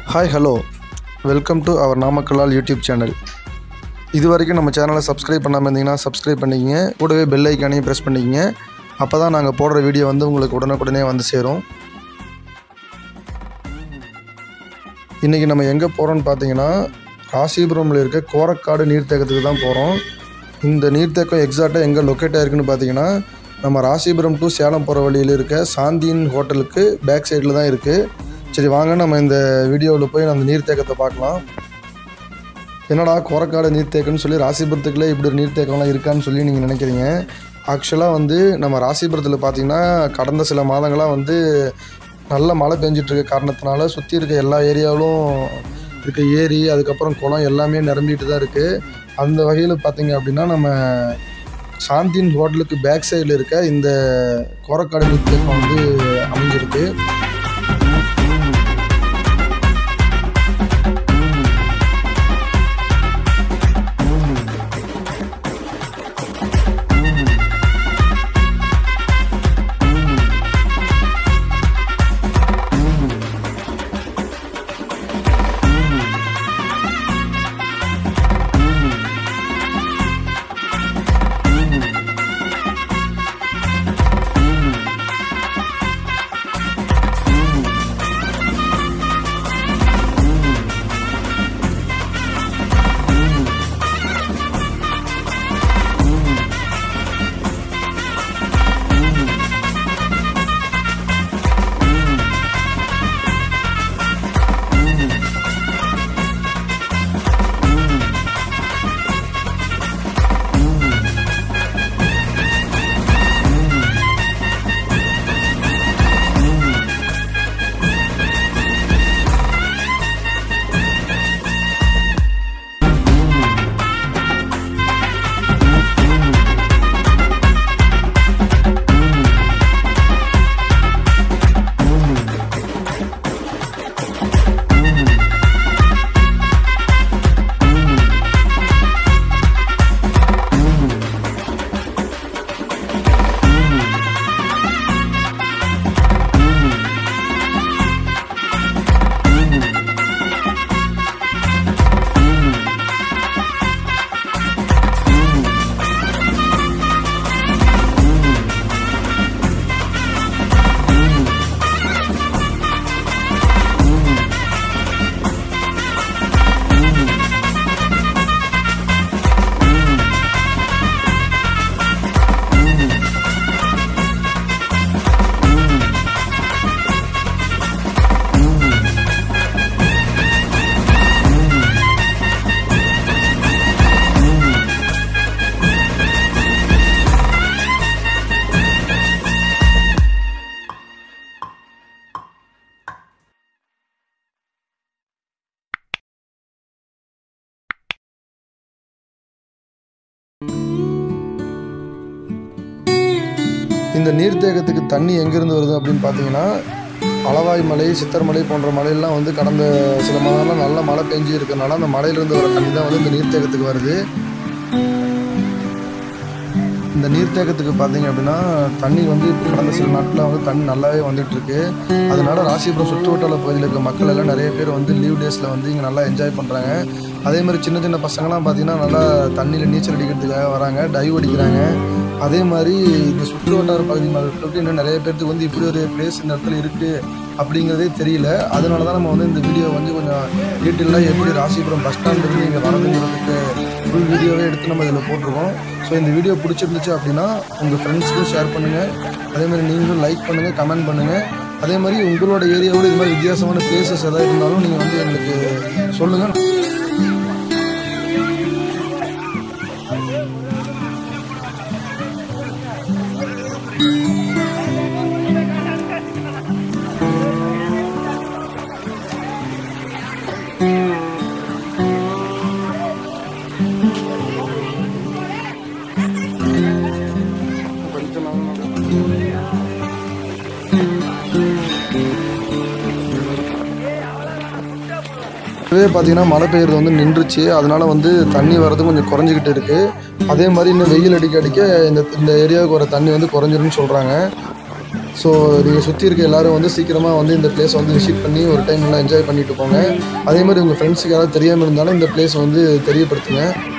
hi hello welcome to our நாமக்கல்லால் YouTube channel இது வரைக்கும் நம்ம சேனலை சப்ஸ்கிரைப் பண்ணாமல் இருந்தீங்கன்னா சப்ஸ்கிரைப் பண்ணிக்கங்க கூடவே பெல் ஐக்கானையும் ப்ரெஸ் பண்ணிக்கங்க அப்போ தான் நாங்கள் போடுற வீடியோ வந்து உங்களுக்கு உடனுக்குடனே வந்து சேரும் இன்றைக்கி நம்ம எங்கே போகிறோம்னு பார்த்தீங்கன்னா ராசிபுரமில் இருக்க கோரக்காடு நீர்த்தேக்கத்துக்கு தான் போகிறோம் இந்த நீர்த்தேக்கம் எக்ஸாக்டாக எங்கே லொக்கேட் ஆயிருக்குன்னு பார்த்தீங்கன்னா நம்ம ராசிபுரம் டு சேலம் போகிற வழியில் இருக்க சாந்தியின் ஹோட்டலுக்கு பேக் சைடில் தான் இருக்குது சரி வாங்க நம்ம இந்த வீடியோவில் போய் அந்த நீர்த்தேக்கத்தை பார்க்கலாம் என்னடா கோரக்காடு நீர்த்தேக்கம்னு சொல்லி ராசிபுரத்துக்குள்ளே இப்படி ஒரு நீர்த்தேக்கம்லாம் இருக்கான்னு சொல்லி நீங்கள் நினைக்கிறீங்க ஆக்சுவலாக வந்து நம்ம ராசிபுரத்தில் பார்த்தீங்கன்னா கடந்த சில மாதங்களாக வந்து நல்ல மழை பெஞ்சிட்டு இருக்க காரணத்தினால சுற்றி இருக்க எல்லா ஏரியாவிலும் இருக்க ஏரி அதுக்கப்புறம் குளம் எல்லாமே நிரம்பிட்டு தான் இருக்குது அந்த வகையில் பார்த்தீங்க அப்படின்னா நம்ம சாந்தியின் ஹோட்டலுக்கு பேக் சைடில் இருக்க இந்த கோரக்காடு நீர்த்தேக்கம் வந்து அமைஞ்சிருக்கு இந்த நீர்த்தேக்கத்துக்கு தண்ணி எங்கேருந்து வருது அப்படின்னு பார்த்தீங்கன்னா அளவாய் மலை சித்தர்மலை போன்ற மலையெல்லாம் வந்து கடந்த சில மாதங்களாக நல்ல மழை பெஞ்சு இருக்கிறனால அந்த மலையிலேருந்து வர தண்ணி தான் வந்து இந்த நீர்த்தேக்கத்துக்கு வருது இந்த நீர்த்தேக்கத்துக்கு பார்த்தீங்க அப்படின்னா தண்ணி வந்து இப்போ கடந்த சில நாட்களில் வந்து தண்ணி நல்லாவே வந்துட்டு இருக்கு அதனால ராசிபுரம் சுற்று வட்டார பகுதியில் இருக்க மக்கள் எல்லாம் நிறைய பேர் வந்து லீவ் டேஸில் வந்து இங்கே நல்லா என்ஜாய் பண்ணுறாங்க அதே மாதிரி சின்ன சின்ன பசங்களாம் பார்த்தீங்கன்னா நல்லா தண்ணியில் நீச்சல் அடிக்கிறதுக்காக வராங்க டைவ் அடிக்கிறாங்க அதே மாதிரி இந்த சுற்று வட்டார பகுதி மக்களுக்கு இன்னும் நிறைய பேருக்கு வந்து இப்படி ஒரு பிளேஸ் இந்த இடத்துல இருக்குது அப்படிங்கிறதே தெரியல அதனால தான் நம்ம வந்து இந்த வீடியோ வந்து கொஞ்சம் டீட்டெயிலாக எப்படி ராசிபுரம் பஸ் ஸ்டாண்ட்லேருந்து இங்கே வரதுங்கிறதுக்கு ஃபுல் வீடியோவே எடுத்து நம்ம இதில் போட்டிருக்கோம் ஸோ இந்த வீடியோ பிடிச்சிருந்துச்சு அப்படின்னா உங்கள் ஃப்ரெண்ட்ஸ்க்கும் ஷேர் பண்ணுங்கள் அதே மாதிரி நீங்களும் லைக் பண்ணுங்கள் கமெண்ட் பண்ணுங்கள் அதே மாதிரி உங்களோட ஏரியாவோட இது மாதிரி வித்தியாசமான பிளேசஸ் எதாவது இருந்தாலும் நீங்கள் வந்து எங்களுக்கு சொல்லுங்கள் இப்போவே பார்த்தீங்கன்னா மழை பெய்யுறது வந்து நின்றுச்சு அதனால வந்து தண்ணி வர்றது கொஞ்சம் குறைஞ்சிக்கிட்டு இருக்குது அதே மாதிரி இன்னும் வெயில் அடிக்க அடிக்க இந்த இந்த ஏரியாவுக்கு வர தண்ணி வந்து குறைஞ்சிரும்னு சொல்கிறாங்க ஸோ நீங்கள் சுற்றி இருக்க எல்லாரும் வந்து சீக்கிரமாக வந்து இந்த பிளேஸ் வந்து விசிட் பண்ணி ஒரு டைம் நல்லா என்ஜாய் பண்ணிட்டு போங்க அதே மாதிரி உங்கள் ஃப்ரெண்ட்ஸுக்கு யாராவது தெரியாமல் இருந்தாலும் இந்த பிளேஸ் வந்து தெரியப்படுத்துங்க